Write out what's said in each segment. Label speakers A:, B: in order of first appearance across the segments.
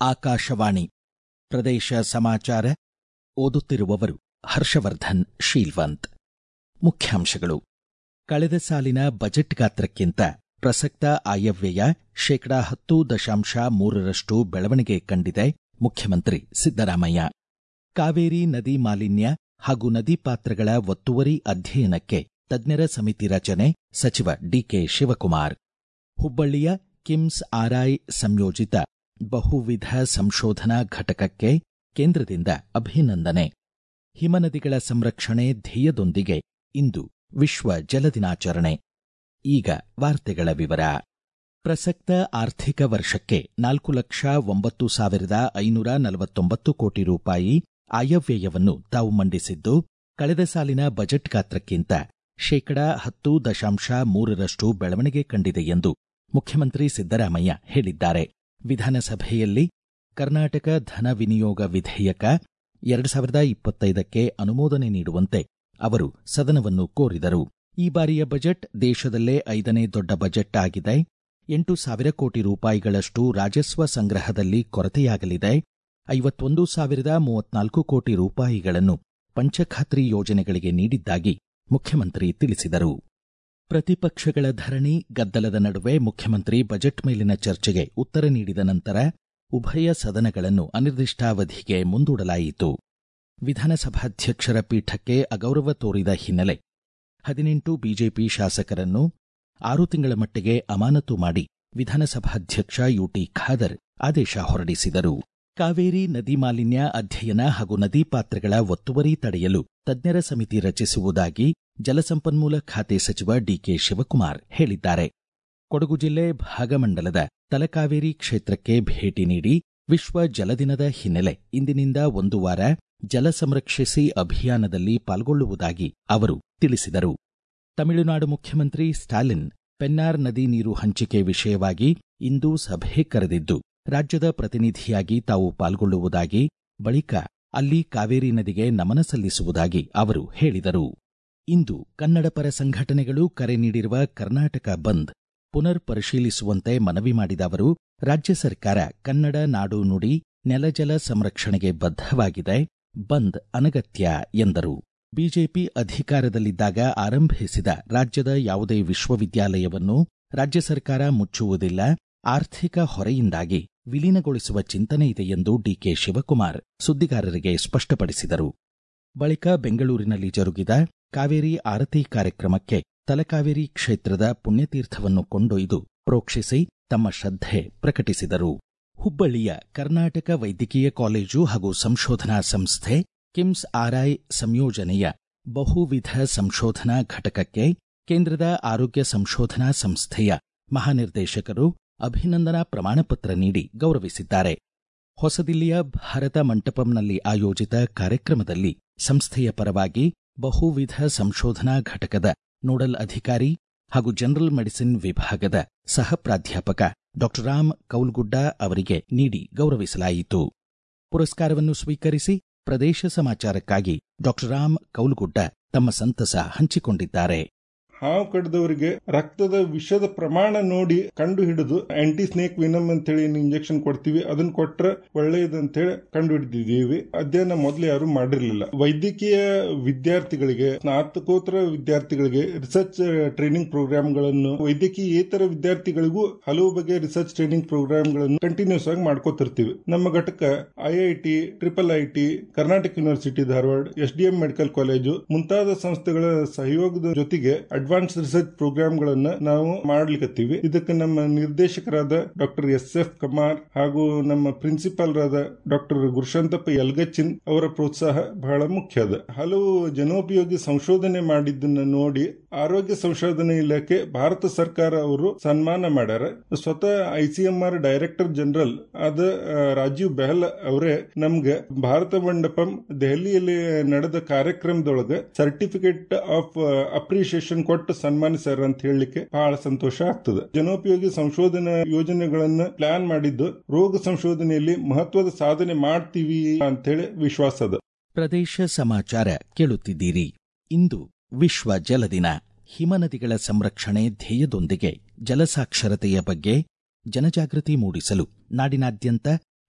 A: ಆಕಾಶವಾಣಿ ಪ್ರದೇಶ ಸಮಾಚಾರ ಓದುತ್ತಿರುವವರು ಹರ್ಷವರ್ಧನ್ ಶೀಲ್ವಂತ್ ಮುಖ್ಯಾಂಶಗಳು ಕಳೆದ ಸಾಲಿನ ಬಜೆಟ್ ಗಾತ್ರಕ್ಕಿಂತ ಪ್ರಸಕ್ತ ಆಯವ್ಯಯ ಶೇಕಡಾ ಹತ್ತು ದಶಾಂಶ ಮೂರರಷ್ಟು ಬೆಳವಣಿಗೆ ಕಂಡಿದೆ ಮುಖ್ಯಮಂತ್ರಿ ಸಿದ್ದರಾಮಯ್ಯ ಕಾವೇರಿ ನದಿ ಮಾಲಿನ್ಯ ಹಾಗೂ ನದಿ ಪಾತ್ರಗಳ ಒತ್ತುವರಿ ಅಧ್ಯಯನಕ್ಕೆ ತಜ್ಞರ ಸಮಿತಿ ರಚನೆ ಸಚಿವ ಡಿಕೆ ಶಿವಕುಮಾರ್ ಹುಬ್ಬಳ್ಳಿಯ ಕಿಮ್ಸ್ ಆರ್ಐ ಸಂಯೋಜಿತ ಬಹುವಿಧ ಸಂಶೋಧನಾ ಘಟಕಕ್ಕೆ ಕೇಂದ್ರದಿಂದ ಅಭಿನಂದನೆ ಹಿಮನದಿಗಳ ಸಂರಕ್ಷಣೆ ಧ್ಯೇಯದೊಂದಿಗೆ ಇಂದು ವಿಶ್ವ ಜಲ ದಿನಾಚರಣೆ ಈಗ ವಾರ್ತೆಗಳ ವಿವರ ಪ್ರಸಕ್ತ ಆರ್ಥಿಕ ವರ್ಷಕ್ಕೆ ನಾಲ್ಕು ಲಕ್ಷ ಒಂಬತ್ತು ಸಾವಿರದ ಐನೂರ ನಲವತ್ತೊಂಬತ್ತು ಕೋಟಿ ರೂಪಾಯಿ ಆಯವ್ಯಯವನ್ನು ತಾವು ಮಂಡಿಸಿದ್ದು ಕಳೆದ ಸಾಲಿನ ಬಜೆಟ್ ಗಾತ್ರಕ್ಕಿಂತ ಶೇಕಡಾ ಹತ್ತು ದಶಾಂಶ ಮೂರರಷ್ಟು ಬೆಳವಣಿಗೆ ಕಂಡಿದೆ ಎಂದು ಮುಖ್ಯಮಂತ್ರಿ ಸಿದ್ದರಾಮಯ್ಯ ಹೇಳಿದ್ದಾರೆ ವಿಧಾನಸಭೆಯಲ್ಲಿ ಕರ್ನಾಟಕ ಧನ ವಿನಿಯೋಗ ವಿಧೇಯಕ ಎರಡು ಸಾವಿರದ ಇಪ್ಪತ್ತೈದಕ್ಕೆ ಅನುಮೋದನೆ ನೀಡುವಂತೆ ಅವರು ಸದನವನ್ನು ಕೋರಿದರು ಈ ಬಾರಿಯ ಬಜೆಟ್ ದೇಶದಲ್ಲೇ ಐದನೇ ದೊಡ್ಡ ಬಜೆಟ್ ಆಗಿದೆ ಎಂಟು ಸಾವಿರ ಕೋಟಿ ರೂಪಾಯಿಗಳಷ್ಟು ರಾಜಸ್ವ ಸಂಗ್ರಹದಲ್ಲಿ ಕೊರತೆಯಾಗಲಿದೆ ಐವತ್ತೊಂದು ಸಾವಿರದ ಮೂವತ್ನಾಲ್ಕು ಕೋಟಿ ರೂಪಾಯಿಗಳನ್ನು ಪಂಚಖಾತ್ರಿ ಯೋಜನೆಗಳಿಗೆ ನೀಡಿದ್ದಾಗಿ ಮುಖ್ಯಮಂತ್ರಿ ತಿಳಿಸಿದರು ಪ್ರತಿಪಕ್ಷಗಳ ಧರಣಿ ಗದ್ದಲದ ನಡುವೆ ಮುಖ್ಯಮಂತ್ರಿ ಬಜೆಟ್ ಮೇಲಿನ ಚರ್ಚೆಗೆ ಉತ್ತರ ನೀಡಿದ ನಂತರ ಉಭಯ ಸದನಗಳನ್ನು ಅನಿರ್ದಿಷ್ಟಾವಧಿಗೆ ಮುಂದೂಡಲಾಯಿತು ವಿಧಾನಸಭಾಧ್ಯಕ್ಷರ ಪೀಠಕ್ಕೆ ಅಗೌರವ ತೋರಿದ ಹಿನ್ನೆಲೆ ಹದಿನೆಂಟು ಬಿಜೆಪಿ ಶಾಸಕರನ್ನು ಆರು ತಿಂಗಳ ಮಟ್ಟಿಗೆ ಅಮಾನತು ಮಾಡಿ ವಿಧಾನಸಭಾಧ್ಯಕ್ಷ ಯುಟಿ ಖಾದರ್ ಆದೇಶ ಹೊರಡಿಸಿದರು ಕಾವೇರಿ ನದಿ ಮಾಲಿನ್ಯ ಅಧ್ಯಯನ ಹಾಗೂ ನದಿ ಪಾತ್ರಗಳ ಒತ್ತುವರಿ ತಡೆಯಲು ತಜ್ಞರ ಸಮಿತಿ ರಚಿಸುವುದಾಗಿ ಜಲಸಂಪನ್ಮೂಲ ಖಾತೆ ಸಚಿವ ಡಿಕೆ ಶಿವಕುಮಾರ್ ಹೇಳಿದ್ದಾರೆ ಕೊಡಗು ಜಿಲ್ಲೆ ಭಾಗಮಂಡಲದ ತಲಕಾವೇರಿ ಕ್ಷೇತ್ರಕ್ಕೆ ಭೇಟಿ ನೀಡಿ ವಿಶ್ವ ಜಲದಿನದ ಹಿನ್ನೆಲೆ ಇಂದಿನಿಂದ ಒಂದು ವಾರ ಜಲ ಸಂರಕ್ಷಿಸಿ ಅಭಿಯಾನದಲ್ಲಿ ಪಾಲ್ಗೊಳ್ಳುವುದಾಗಿ ಅವರು ತಿಳಿಸಿದರು ತಮಿಳುನಾಡು ಮುಖ್ಯಮಂತ್ರಿ ಸ್ಟಾಲಿನ್ ಪೆನ್ನಾರ್ ನದಿ ನೀರು ಹಂಚಿಕೆ ವಿಷಯವಾಗಿ ಇಂದು ಸಭೆ ಕರೆದಿದ್ದು ರಾಜ್ಯದ ಪ್ರತಿನಿಧಿಯಾಗಿ ತಾವು ಪಾಲ್ಗೊಳ್ಳುವುದಾಗಿ ಬಳಿಕ ಅಲ್ಲಿ ಕಾವೇರಿ ನದಿಗೆ ನಮನ ಸಲ್ಲಿಸುವುದಾಗಿ ಅವರು ಹೇಳಿದರು ಇಂದು ಕನ್ನಡ ಪರ ಸಂಘಟನೆಗಳು ಕರೆ ನೀಡಿರುವ ಕರ್ನಾಟಕ ಬಂದ್ ಪುನರ್ ಪರಿಶೀಲಿಸುವಂತೆ ಮನವಿ ಮಾಡಿದ ಅವರು ರಾಜ್ಯ ಸರ್ಕಾರ ಕನ್ನಡ ನಾಡು ನುಡಿ ನೆಲಜಲ ಸಂರಕ್ಷಣೆಗೆ ಬದ್ಧವಾಗಿದೆ ಬಂದ್ ಅನಗತ್ಯ ಎಂದರು ಬಿಜೆಪಿ ಅಧಿಕಾರದಲ್ಲಿದ್ದಾಗ ಆರಂಭಿಸಿದ ರಾಜ್ಯದ ಯಾವುದೇ ವಿಶ್ವವಿದ್ಯಾಲಯವನ್ನು ರಾಜ್ಯ ಸರ್ಕಾರ ಮುಚ್ಚುವುದಿಲ್ಲ ಆರ್ಥಿಕ ಹೊರೆಯಿಂದಾಗಿ ವಿಲೀನಗೊಳಿಸುವ ಚಿಂತನೆ ಇದೆ ಎಂದು ಡಿಕೆ ಶಿವಕುಮಾರ್ ಸುದ್ದಿಗಾರರಿಗೆ ಸ್ಪಷ್ಟಪಡಿಸಿದರು ಬಳಿಕ ಬೆಂಗಳೂರಿನಲ್ಲಿ ಜರುಗಿದ ಕಾವೇರಿ ಆರತಿ ಕಾರ್ಯಕ್ರಮಕ್ಕೆ ತಲಕಾವೇರಿ ಕ್ಷೇತ್ರದ ಪುಣ್ಯತೀರ್ಥವನ್ನು ಕೊಂಡೊಯ್ದು ಪ್ರೋಕ್ಷಿಸಿ ತಮ್ಮ ಶ್ರದ್ಧೆ ಪ್ರಕಟಿಸಿದರು ಹುಬ್ಬಳ್ಳಿಯ ಕರ್ನಾಟಕ ವೈದ್ಯಕೀಯ ಕಾಲೇಜು ಹಾಗೂ ಸಂಶೋಧನಾ ಸಂಸ್ಥೆ ಕಿಮ್ಸ್ ಆರ್ಐ ಸಂಯೋಜನೆಯ ಬಹುವಿಧ ಸಂಶೋಧನಾ ಘಟಕಕ್ಕೆ ಕೇಂದ್ರದ ಆರೋಗ್ಯ ಸಂಶೋಧನಾ ಸಂಸ್ಥೆಯ ಮಹಾನಿರ್ದೇಶಕರು ಅಭಿನಂದನಾ ಪ್ರಮಾಣಪತ್ರ ನೀಡಿ ಗೌರವಿಸಿದ್ದಾರೆ ಹೊಸದಿಲ್ಲಿಯ ಭಾರತ ಮಂಟಪಂನಲ್ಲಿ ಆಯೋಜಿತ ಕಾರ್ಯಕ್ರಮದಲ್ಲಿ ಸಂಸ್ಥೆಯ ಪರವಾಗಿ ಬಹುವಿಧ ಸಂಶೋಧನಾ ಘಟಕದ ನೋಡಲ್ ಅಧಿಕಾರಿ ಹಾಗೂ ಜನರಲ್ ಮೆಡಿಸಿನ್ ವಿಭಾಗದ ಸಹ ಪ್ರಾಧ್ಯಾಪಕ ಡಾ ರಾಮ್ ಕೌಲ್ಗುಡ್ಡ ಅವರಿಗೆ ನೀಡಿ ಗೌರವಿಸಲಾಯಿತು ಪುರಸ್ಕಾರವನ್ನು ಸ್ವೀಕರಿಸಿ ಪ್ರದೇಶ ಸಮಾಚಾರಕ್ಕಾಗಿ ಡಾ ರಾಮ್ ಕೌಲ್ಗುಡ್ಡ ತಮ್ಮ ಸಂತಸ ಹಂಚಿಕೊಂಡಿದ್ದಾರೆ
B: ಹಾವು ಕಡ್ದವರಿಗೆ ರಕ್ತದ ವಿಷದ ಪ್ರಮಾಣ ನೋಡಿ ಕಂಡು ಹಿಡಿದು ಆಂಟಿ ಸ್ನೇಕ್ ವಿನಮ್ ಅಂತ ಹೇಳಿ ಇಂಜೆಕ್ಷನ್ ಕೊಡ್ತೀವಿ ಅದನ್ನ ಕೊಟ್ರೆ ಒಳ್ಳೆಯದಂತ ಹೇಳಿ ಕಂಡು ಹಿಡಿದಿದ್ದೀವಿ ಅಧ್ಯಯನ ಮೊದಲು ಯಾರು ಮಾಡಿರಲಿಲ್ಲ ವೈದ್ಯಕೀಯ ವಿದ್ಯಾರ್ಥಿಗಳಿಗೆ ಸ್ನಾತಕೋತ್ತರ ವಿದ್ಯಾರ್ಥಿಗಳಿಗೆ ರಿಸರ್ಚ್ ಟ್ರೈನಿಂಗ್ ಪ್ರೋಗ್ರಾಮ್ಗಳನ್ನು ವೈದ್ಯಕೀಯೇತರ ವಿದ್ಯಾರ್ಥಿಗಳಿಗೂ ಹಲವು ಬಗೆಯ ರಿಸರ್ಚ್ ಟ್ರೈನಿಂಗ್ ಪ್ರೋಗ್ರಾಮ್ಗಳನ್ನು ಕಂಟಿನ್ಯೂಸ್ ಆಗಿ ಮಾಡ್ಕೋತಿರ್ತೀವಿ ನಮ್ಮ ಘಟಕ IIT triple IT Karnataka university Dharwad SDM medical college ಮುಂತಾದ ಸಂಸ್ಥೆಗಳ ಸಹಯೋಗದ ಜೊತೆಗೆ ಅಡ್ವಾನ್ಸ್ ರಿಸರ್ಚ್ ಪ್ರೋಗ್ರಾಮ್ಗಳನ್ನ ನಾವು ಮಾಡ್ಲಿಕ್ಕತ್ತೀವಿ ಇದಕ್ಕೆ ನಮ್ಮ ನಿರ್ದೇಶಕರಾದ ಡಾಕ್ಟರ್ ಎಸ್ ಎಫ್ ಕಮಾರ್ ಹಾಗೂ ನಮ್ಮ ಪ್ರಿನ್ಸಿಪಾಲ್ ರಾದ ಡಾಕ್ಟರ್ ಗುರುಶಾಂತಪ್ಪ ಯಲ್ಗಚ್ಚಿನ್ ಅವರ ಪ್ರೋತ್ಸಾಹ ಬಹಳ ಮುಖ್ಯ ಅದ ಹಲವು ಜನೋಪಯೋಗಿ ಸಂಶೋಧನೆ ಮಾಡಿದ್ದನ್ನ ನೋಡಿ ಆರೋಗ್ಯ ಸಂಶೋಧನೆ ಇಲಾಖೆ ಭಾರತ ಸರ್ಕಾರ ಅವರು ಸನ್ಮಾನ ಮಾಡ್ಯಾರ ಸ್ವತಃ ಐಸಿಎಂಆರ್ ಡೈರೆಕ್ಟರ್ ಜನರಲ್ ಆದ ರಾಜೀವ್ ಬೆಹಲ್ ಅವರೇ ನಮ್ಗೆ ಭಾರತ ಮಂಡಪಂ ದೆಹಲಿಯಲ್ಲಿ ನಡೆದ ಕಾರ್ಯಕ್ರಮದೊಳಗೆ ಸರ್ಟಿಫಿಕೇಟ್ ಆಫ್ ಅಪ್ರಿಸಿಯೇಷನ್ ಕೊಟ್ಟು ಸನ್ಮಾನಿಸ್ಯಾರ ಅಂತ ಹೇಳಲಿಕ್ಕೆ ಬಹಳ ಸಂತೋಷ ಆಗ್ತದೆ ಜನೋಪಯೋಗಿ ಸಂಶೋಧನಾ ಯೋಜನೆಗಳನ್ನ ಪ್ಲಾನ್ ಮಾಡಿದ್ದು ರೋಗ ಸಂಶೋಧನೆಯಲ್ಲಿ ಮಹತ್ವದ ಸಾಧನೆ ಮಾಡ್ತೀವಿ ಅಂತ ಹೇಳಿ ವಿಶ್ವಾಸ ಅದ
A: ಪ್ರದೇಶ ಸಮಾಚಾರ ಕೇಳುತ್ತಿದ್ದೀರಿ ಇಂದು ವಿಶ್ವ ಜಲ ದಿನ ಹಿಮನದಿಗಳ ಸಂರಕ್ಷಣೆ ಧ್ಯೇಯದೊಂದಿಗೆ ಜಲಸಾಕ್ಷರತೆಯ ಬಗ್ಗೆ ಜನಜಾಗೃತಿ ಮೂಡಿಸಲು ನಾಡಿನಾದ್ಯಂತ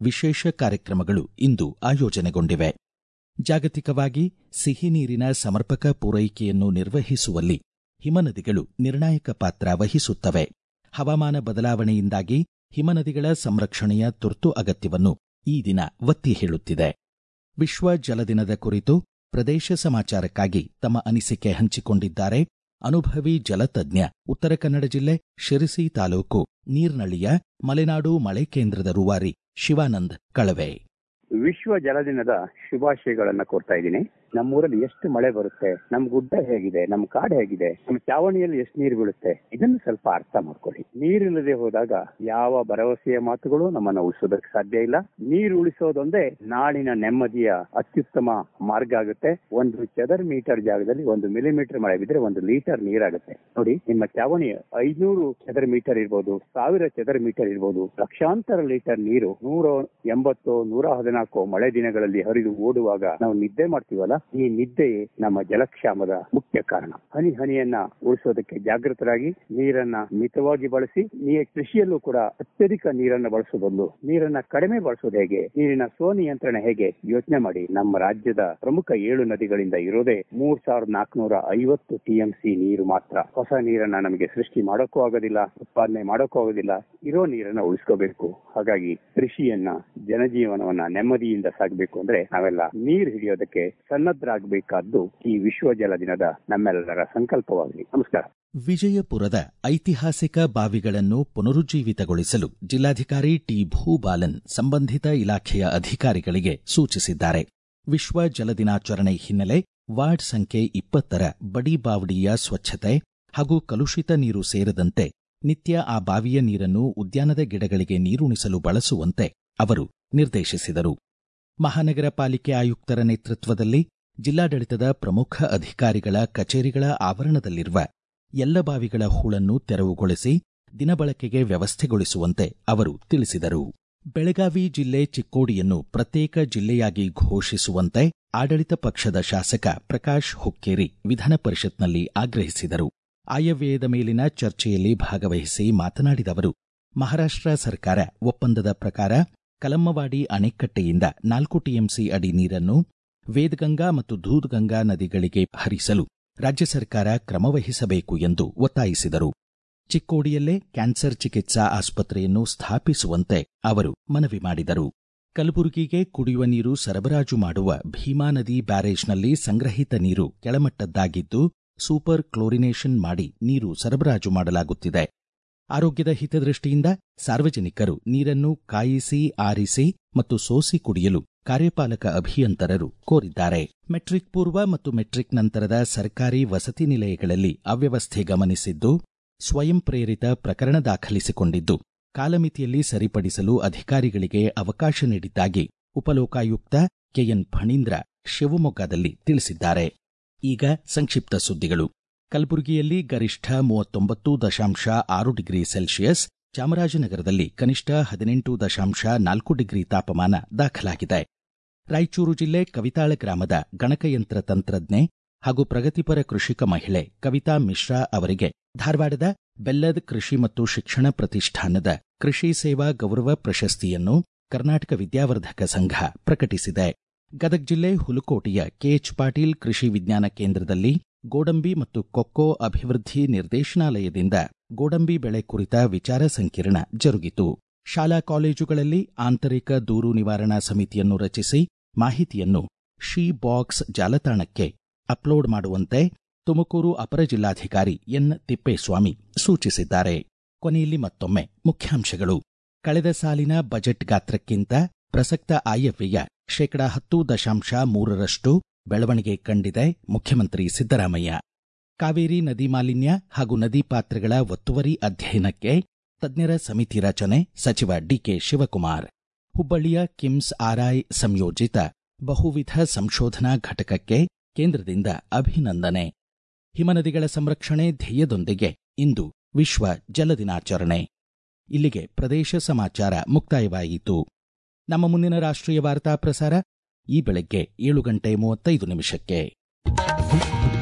A: ವಿಶೇಷ ಕಾರ್ಯಕ್ರಮಗಳು ಇಂದು ಆಯೋಜನೆಗೊಂಡಿವೆ ಜಾಗತಿಕವಾಗಿ ಸಿಹಿ ನೀರಿನ ಸಮರ್ಪಕ ಪೂರೈಕೆಯನ್ನು ನಿರ್ವಹಿಸುವಲ್ಲಿ ಹಿಮನದಿಗಳು ನಿರ್ಣಾಯಕ ಪಾತ್ರ ವಹಿಸುತ್ತವೆ ಹವಾಮಾನ ಬದಲಾವಣೆಯಿಂದಾಗಿ ಹಿಮನದಿಗಳ ಸಂರಕ್ಷಣೆಯ ತುರ್ತು ಅಗತ್ಯವನ್ನು ಈ ದಿನ ಒತ್ತಿ ಹೇಳುತ್ತಿದೆ ವಿಶ್ವ ಜಲದಿನದ ಕುರಿತು ಪ್ರದೇಶ ಸಮಾಚಾರಕ್ಕಾಗಿ ತಮ್ಮ ಅನಿಸಿಕೆ ಹಂಚಿಕೊಂಡಿದ್ದಾರೆ ಅನುಭವಿ ಜಲತಜ್ಞ ಉತ್ತರ ಕನ್ನಡ ಜಿಲ್ಲೆ ಶಿರಸಿ ತಾಲೂಕು ನೀರ್ನಳ್ಳಿಯ ಮಲೆನಾಡು ಮಳೆ ಕೇಂದ್ರದ ರೂವಾರಿ ಶಿವಾನಂದ್ ಕಳವೆ
C: ವಿಶ್ವ ಜಲದಿನದ ಶುಭಾಶಯಗಳನ್ನ ಕೋರ್ತಾ ಇದ್ದೀನಿ ನಮ್ಮೂರಲ್ಲಿ ಎಷ್ಟು ಮಳೆ ಬರುತ್ತೆ ನಮ್ ಗುಡ್ಡ ಹೇಗಿದೆ ನಮ್ ಕಾಡು ಹೇಗಿದೆ ನಮ್ಮ ಚಾವಣಿಯಲ್ಲಿ ಎಷ್ಟು ನೀರು ಬೀಳುತ್ತೆ ಇದನ್ನು ಸ್ವಲ್ಪ ಅರ್ಥ ಮಾಡ್ಕೊಳ್ಳಿ ನೀರಿಲ್ಲದೆ ಹೋದಾಗ ಯಾವ ಭರವಸೆಯ ಮಾತುಗಳು ನಮ್ಮನ್ನ ಉಳಿಸೋದಕ್ಕೆ ಸಾಧ್ಯ ಇಲ್ಲ ನೀರು ಉಳಿಸೋದೊಂದೇ ನಾಡಿನ ನೆಮ್ಮದಿಯ ಅತ್ಯುತ್ತಮ ಮಾರ್ಗ ಆಗುತ್ತೆ ಒಂದು ಚದರ್ ಮೀಟರ್ ಜಾಗದಲ್ಲಿ ಒಂದು ಮಿಲಿಮೀಟರ್ ಮಳೆ ಬಿದ್ರೆ ಒಂದು ಲೀಟರ್ ನೀರಾಗುತ್ತೆ ನೋಡಿ ನಿಮ್ಮ ಚಾವಣಿ ಐನೂರು ಚದರ್ ಮೀಟರ್ ಇರ್ಬೋದು ಸಾವಿರ ಚದರ್ ಮೀಟರ್ ಇರ್ಬೋದು ಲಕ್ಷಾಂತರ ಲೀಟರ್ ನೀರು ನೂರ ಎಂಬತ್ತು ನೂರ ಹದಿನಾಲ್ಕು ಮಳೆ ದಿನಗಳಲ್ಲಿ ಹರಿದು ಓಡುವಾಗ ನಾವು ನಿದ್ದೆ ಮಾಡ್ತೀವಲ್ಲ ಈ ನಿದ್ದೆ ನಮ್ಮ ಜಲಕ್ಷಾಮದ ಮುಖ್ಯ ಕಾರಣ ಹನಿ ಹನಿಯನ್ನ ಉಳಿಸೋದಕ್ಕೆ ಜಾಗೃತರಾಗಿ ನೀರನ್ನ ಮಿತವಾಗಿ ಬಳಸಿ ನೀ ಕೃಷಿಯಲ್ಲೂ ಕೂಡ ಅತ್ಯಧಿಕ ನೀರನ್ನ ಬಳಸೋ ಬದಲು ನೀರನ್ನ ಕಡಿಮೆ ಬಳಸೋದು ಹೇಗೆ ನೀರಿನ ಸ್ವನಿಯಂತ್ರಣ ಹೇಗೆ ಯೋಚನೆ ಮಾಡಿ ನಮ್ಮ ರಾಜ್ಯದ ಪ್ರಮುಖ ಏಳು ನದಿಗಳಿಂದ ಇರೋದೇ ಮೂರ್ ಸಾವಿರದ ನಾಲ್ಕುನೂರ ಐವತ್ತು ಟಿಎಂಸಿ ನೀರು ಮಾತ್ರ ಹೊಸ ನೀರನ್ನ ನಮಗೆ ಸೃಷ್ಟಿ ಮಾಡೋಕ್ಕೂ ಆಗೋದಿಲ್ಲ ಉತ್ಪಾದನೆ ಮಾಡೋಕ್ಕೂ ಆಗೋದಿಲ್ಲ ಇರೋ ನೀರನ್ನ ಉಳಿಸ್ಕೋಬೇಕು ಹಾಗಾಗಿ ಕೃಷಿಯನ್ನ ಜನಜೀವನವನ್ನ ನೆಮ್ಮದಿಯಿಂದ ಸಾಗಬೇಕು ಅಂದ್ರೆ ನಾವೆಲ್ಲ ನೀರು ಹಿಡಿಯೋದಕ್ಕೆ ಸನ್ನದ್ಧರಾಗಬೇಕಾದ್ದು ಈ ವಿಶ್ವ ಜಲ ದಿನದ ನಮ್ಮೆಲ್ಲರ ಸಂಕಲ್ಪವಾಗಲಿ ನಮಸ್ಕಾರ
A: ವಿಜಯಪುರದ ಐತಿಹಾಸಿಕ ಬಾವಿಗಳನ್ನು ಪುನರುಜ್ಜೀವಿತಗೊಳಿಸಲು ಜಿಲ್ಲಾಧಿಕಾರಿ ಟಿ ಭೂಬಾಲನ್ ಸಂಬಂಧಿತ ಇಲಾಖೆಯ ಅಧಿಕಾರಿಗಳಿಗೆ ಸೂಚಿಸಿದ್ದಾರೆ ವಿಶ್ವ ಜಲ ದಿನಾಚರಣೆ ಹಿನ್ನೆಲೆ ವಾರ್ಡ್ ಸಂಖ್ಯೆ ಇಪ್ಪತ್ತರ ಬಡಿ ಬಾವಡಿಯ ಸ್ವಚ್ಛತೆ ಹಾಗೂ ಕಲುಷಿತ ನೀರು ಸೇರದಂತೆ ನಿತ್ಯ ಆ ಬಾವಿಯ ನೀರನ್ನು ಉದ್ಯಾನದ ಗಿಡಗಳಿಗೆ ನೀರುಣಿಸಲು ಬಳಸುವಂತೆ ಅವರು ನಿರ್ದೇಶಿಸಿದರು ಮಹಾನಗರ ಪಾಲಿಕೆ ಆಯುಕ್ತರ ನೇತೃತ್ವದಲ್ಲಿ ಜಿಲ್ಲಾಡಳಿತದ ಪ್ರಮುಖ ಅಧಿಕಾರಿಗಳ ಕಚೇರಿಗಳ ಆವರಣದಲ್ಲಿರುವ ಎಲ್ಲ ಬಾವಿಗಳ ಹೂಳನ್ನು ತೆರವುಗೊಳಿಸಿ ದಿನಬಳಕೆಗೆ ವ್ಯವಸ್ಥೆಗೊಳಿಸುವಂತೆ ಅವರು ತಿಳಿಸಿದರು ಬೆಳಗಾವಿ ಜಿಲ್ಲೆ ಚಿಕ್ಕೋಡಿಯನ್ನು ಪ್ರತ್ಯೇಕ ಜಿಲ್ಲೆಯಾಗಿ ಘೋಷಿಸುವಂತೆ ಆಡಳಿತ ಪಕ್ಷದ ಶಾಸಕ ಪ್ರಕಾಶ್ ಹುಕ್ಕೇರಿ ವಿಧಾನ ಪರಿಷತ್ನಲ್ಲಿ ಆಗ್ರಹಿಸಿದರು ಆಯವ್ಯಯದ ಮೇಲಿನ ಚರ್ಚೆಯಲ್ಲಿ ಭಾಗವಹಿಸಿ ಮಾತನಾಡಿದ ಅವರು ಮಹಾರಾಷ್ಟ್ರ ಸರ್ಕಾರ ಒಪ್ಪಂದದ ಪ್ರಕಾರ ಕಲಮ್ಮವಾಡಿ ಅಣೆಕಟ್ಟೆಯಿಂದ ನಾಲ್ಕು ಟಿಎಂಸಿ ಅಡಿ ನೀರನ್ನು ವೇದಗಂಗಾ ಮತ್ತು ದೂದ್ಗಂಗಾ ನದಿಗಳಿಗೆ ಹರಿಸಲು ರಾಜ್ಯ ಸರ್ಕಾರ ಕ್ರಮವಹಿಸಬೇಕು ಎಂದು ಒತ್ತಾಯಿಸಿದರು ಚಿಕ್ಕೋಡಿಯಲ್ಲೇ ಕ್ಯಾನ್ಸರ್ ಚಿಕಿತ್ಸಾ ಆಸ್ಪತ್ರೆಯನ್ನು ಸ್ಥಾಪಿಸುವಂತೆ ಅವರು ಮನವಿ ಮಾಡಿದರು ಕಲಬುರಗಿಗೆ ಕುಡಿಯುವ ನೀರು ಸರಬರಾಜು ಮಾಡುವ ಭೀಮಾ ನದಿ ಬ್ಯಾರೇಜ್ನಲ್ಲಿ ಸಂಗ್ರಹಿತ ನೀರು ಕೆಳಮಟ್ಟದ್ದಾಗಿದ್ದು ಸೂಪರ್ ಕ್ಲೋರಿನೇಷನ್ ಮಾಡಿ ನೀರು ಸರಬರಾಜು ಮಾಡಲಾಗುತ್ತಿದೆ ಆರೋಗ್ಯದ ಹಿತದೃಷ್ಟಿಯಿಂದ ಸಾರ್ವಜನಿಕರು ನೀರನ್ನು ಕಾಯಿಸಿ ಆರಿಸಿ ಮತ್ತು ಸೋಸಿ ಕುಡಿಯಲು ಕಾರ್ಯಪಾಲಕ ಅಭಿಯಂತರರು ಕೋರಿದ್ದಾರೆ ಮೆಟ್ರಿಕ್ ಪೂರ್ವ ಮತ್ತು ಮೆಟ್ರಿಕ್ ನಂತರದ ಸರ್ಕಾರಿ ವಸತಿ ನಿಲಯಗಳಲ್ಲಿ ಅವ್ಯವಸ್ಥೆ ಗಮನಿಸಿದ್ದು ಸ್ವಯಂ ಪ್ರೇರಿತ ಪ್ರಕರಣ ದಾಖಲಿಸಿಕೊಂಡಿದ್ದು ಕಾಲಮಿತಿಯಲ್ಲಿ ಸರಿಪಡಿಸಲು ಅಧಿಕಾರಿಗಳಿಗೆ ಅವಕಾಶ ನೀಡಿದ್ದಾಗಿ ಉಪಲೋಕಾಯುಕ್ತ ಕೆಎನ್ ಫಣೀಂದ್ರ ಶಿವಮೊಗ್ಗದಲ್ಲಿ ತಿಳಿಸಿದ್ದಾರೆ ಈಗ ಸಂಕ್ಷಿಪ್ತ ಸುದ್ದಿಗಳು ಕಲಬುರಗಿಯಲ್ಲಿ ಗರಿಷ್ಠ ಮೂವತ್ತೊಂಬತ್ತು ದಶಾಂಶ ಆರು ಡಿಗ್ರಿ ಸೆಲ್ಸಿಯಸ್ ಚಾಮರಾಜನಗರದಲ್ಲಿ ಕನಿಷ್ಠ ಹದಿನೆಂಟು ದಶಾಂಶ ನಾಲ್ಕು ಡಿಗ್ರಿ ತಾಪಮಾನ ದಾಖಲಾಗಿದೆ ರಾಯಚೂರು ಜಿಲ್ಲೆ ಕವಿತಾಳ ಗ್ರಾಮದ ಗಣಕಯಂತ್ರ ತಂತ್ರಜ್ಞೆ ಹಾಗೂ ಪ್ರಗತಿಪರ ಕೃಷಿಕ ಮಹಿಳೆ ಕವಿತಾ ಮಿಶ್ರಾ ಅವರಿಗೆ ಧಾರವಾಡದ ಬೆಲ್ಲದ್ ಕೃಷಿ ಮತ್ತು ಶಿಕ್ಷಣ ಪ್ರತಿಷ್ಠಾನದ ಕೃಷಿ ಸೇವಾ ಗೌರವ ಪ್ರಶಸ್ತಿಯನ್ನು ಕರ್ನಾಟಕ ವಿದ್ಯಾವರ್ಧಕ ಸಂಘ ಪ್ರಕಟಿಸಿದೆ ಗದಗ ಜಿಲ್ಲೆ ಹುಲಕೋಟೆಯ ಕೆಎಚ್ ಪಾಟೀಲ್ ಕೃಷಿ ವಿಜ್ಞಾನ ಕೇಂದ್ರದಲ್ಲಿ ಗೋಡಂಬಿ ಮತ್ತು ಕೊಕ್ಕೋ ಅಭಿವೃದ್ಧಿ ನಿರ್ದೇಶನಾಲಯದಿಂದ ಗೋಡಂಬಿ ಬೆಳೆ ಕುರಿತ ವಿಚಾರ ಸಂಕಿರಣ ಜರುಗಿತು ಶಾಲಾ ಕಾಲೇಜುಗಳಲ್ಲಿ ಆಂತರಿಕ ದೂರು ನಿವಾರಣಾ ಸಮಿತಿಯನ್ನು ರಚಿಸಿ ಮಾಹಿತಿಯನ್ನು ಶಿ ಬಾಕ್ಸ್ ಜಾಲತಾಣಕ್ಕೆ ಅಪ್ಲೋಡ್ ಮಾಡುವಂತೆ ತುಮಕೂರು ಅಪರ ಜಿಲ್ಲಾಧಿಕಾರಿ ಎನ್ ತಿಪ್ಪೇಸ್ವಾಮಿ ಸೂಚಿಸಿದ್ದಾರೆ ಕೊನೆಯಲ್ಲಿ ಮತ್ತೊಮ್ಮೆ ಮುಖ್ಯಾಂಶಗಳು ಕಳೆದ ಸಾಲಿನ ಬಜೆಟ್ ಗಾತ್ರಕ್ಕಿಂತ ಪ್ರಸಕ್ತ ಆಯವ್ಯಯ ಶೇಕಡಾ ಹತ್ತು ದಶಾಂಶ ಮೂರರಷ್ಟು ಬೆಳವಣಿಗೆ ಕಂಡಿದೆ ಮುಖ್ಯಮಂತ್ರಿ ಸಿದ್ದರಾಮಯ್ಯ ಕಾವೇರಿ ನದಿ ಮಾಲಿನ್ಯ ಹಾಗೂ ನದಿ ಪಾತ್ರಗಳ ಒತ್ತುವರಿ ಅಧ್ಯಯನಕ್ಕೆ ತಜ್ಞರ ಸಮಿತಿ ರಚನೆ ಸಚಿವ ಡಿಕೆ ಶಿವಕುಮಾರ್ ಹುಬ್ಬಳ್ಳಿಯ ಕಿಮ್ಸ್ ಆರ್ಐ ಸಂಯೋಜಿತ ಬಹುವಿಧ ಸಂಶೋಧನಾ ಘಟಕಕ್ಕೆ ಕೇಂದ್ರದಿಂದ ಅಭಿನಂದನೆ ಹಿಮನದಿಗಳ ಸಂರಕ್ಷಣೆ ಧ್ಯೇಯದೊಂದಿಗೆ ಇಂದು ವಿಶ್ವ ಜಲ ದಿನಾಚರಣೆ ಇಲ್ಲಿಗೆ ಪ್ರದೇಶ ಸಮಾಚಾರ ಮುಕ್ತಾಯವಾಯಿತು ನಮ್ಮ ಮುಂದಿನ ರಾಷ್ಟ್ರೀಯ ವಾರ್ತಾ ಪ್ರಸಾರ ಈ ಬೆಳಗ್ಗೆ ಏಳು ಗಂಟೆ ಮೂವತ್ತೈದು ನಿಮಿಷಕ್ಕೆ